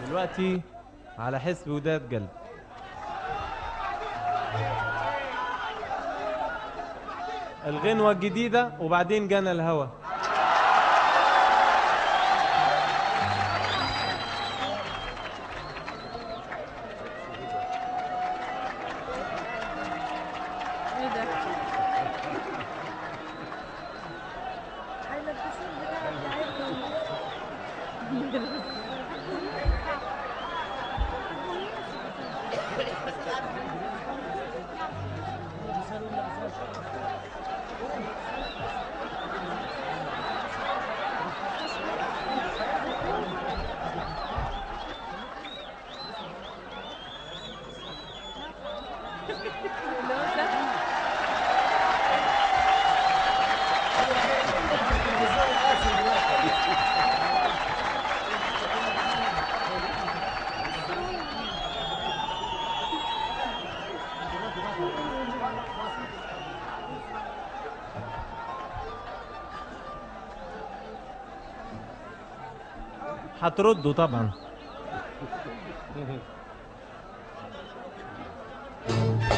دلوقتي على حسب وداد قلب الغنوة الجديدة وبعدين جانا الهوى ايه ده هتردوا طبعا